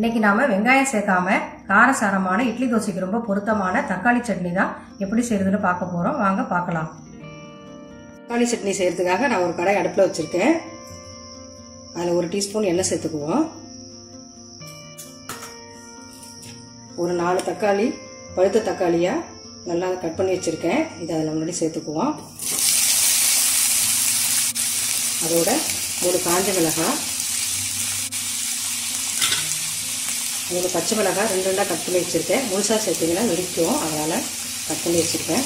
இன்னைக்கு நாம வெங்காயம் சேர்க்காம காரசாரமான இட்லி தோசைக்கு ரொம்ப பொருத்தமான தக்காளி சட்னி தான் எப்படி செய்யறதுன்னு பார்க்க போறோம் வாங்க பார்க்கலாம் தக்காளி சட்னி செய்யறதுக்காக நான் ஒரு கடாய் அடுப்பில் வச்சிருக்கேன் அதில் ஒரு டீஸ்பூன் எண்ணெய் சேர்த்துக்குவோம் ஒரு நாலு தக்காளி பழுத்த தக்காளியாக நல்லா கட் பண்ணி வச்சுருக்கேன் இதை அதில் முன்னாடி சேர்த்துக்குவோம் அதோட மூணு காஞ்ச மிளகாய் மூணு பச்சை மிளகாய் ரெண்டு ரெண்டாக கட் பண்ணி வச்சுருக்கேன் முழுசாக சேர்த்திங்கன்னா வெடிக்கும் அதனால் கட் பண்ணி வச்சுருக்கேன்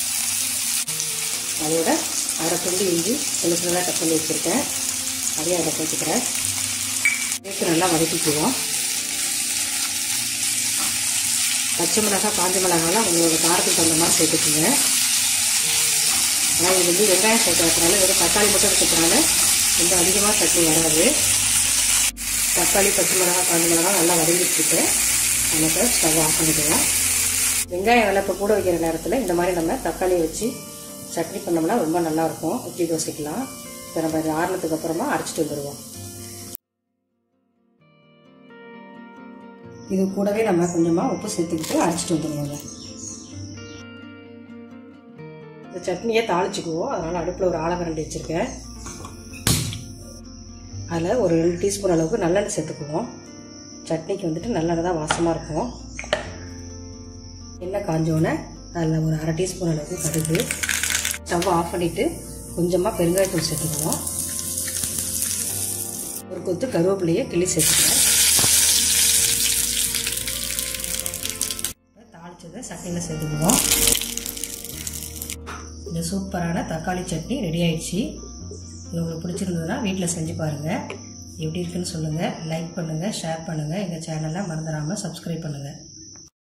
அதோட அரை துண்டு இஞ்சி சின்ன சின்னதாக கட் பண்ணி வச்சுருக்கேன் அதையும் அதை சேர்த்துக்கிறேன் சேர்த்து நல்லா வதக்கிக்குவோம் பச்சை மிளகாய் காஞ்ச மிளகாலாம் உங்களோட காரத்துக்கு தகுந்த மாதிரி சேர்த்துக்குங்க ஆனால் இது வந்து வெங்காயம் சேர்க்கறதுனால வெறும் தக்காளி மட்டும் இருக்கிறதுனால ரொம்ப அதிகமாக சட்னி வராது தக்காளி பச்சை மிளகாய் காஞ்ச மிளகாய் நல்லா வதங்கிட்டு நமக்கு ஸ்டவ் ஆஃப் பண்ணிக்கலாம் வெங்காயம் வெள்ளப்போ கூட வைக்கிற நேரத்தில் இந்த மாதிரி நம்ம தக்காளியை வச்சு சட்னி பண்ணோம்னா ரொம்ப நல்லாயிருக்கும் இட்லி தோசைக்கலாம் இப்போ நம்ம இது ஆறுனதுக்கு அப்புறமா அரைச்சிட்டு வந்துடுவோம் இது கூடவே நம்ம கொஞ்சமாக உப்பு சேர்த்துக்கிட்டு அரைச்சிட்டு வந்துடுவோங்க இந்த சட்னியை தாளிச்சுக்குவோம் அதனால் அடுப்பில் ஒரு ஆலக்கரண்டி வச்சுருக்கேன் அதில் ஒரு ரெண்டு டீஸ்பூன் அளவுக்கு நல்லெண்ணெய் சேர்த்துக்குவோம் சட்னிக்கு வந்துட்டு நல்லெண்ணெய் தான் வாசமாக இருக்கும் எண்ணெய் காஞ்சோன்னே அதில் ஒரு அரை டீஸ்பூன் அளவுக்கு கடுகு ஸ்டவ் ஆஃப் பண்ணிவிட்டு கொஞ்சமாக பெருங்காயத்தூள் சேர்த்துக்குவோம் ஒரு கொத்து கருவேப்பிலையை கிள்ளி சேர்த்துக்கிறேன் தாளிச்சதை சட்னியில் சேர்த்துக்குவோம் இந்த சூப்பரான தக்காளி சட்னி ரெடி ஆயிடுச்சு இது உங்களுக்கு பிடிச்சிருந்ததுன்னா வீட்டில் செஞ்சு பாருங்கள் எப்படி இருக்குன்னு சொல்லுங்கள் லைக் பண்ணுங்கள் ஷேர் பண்ணுங்கள் எங்கள் சேனலை மறந்துடாமல் சப்ஸ்கிரைப் பண்ணுங்கள்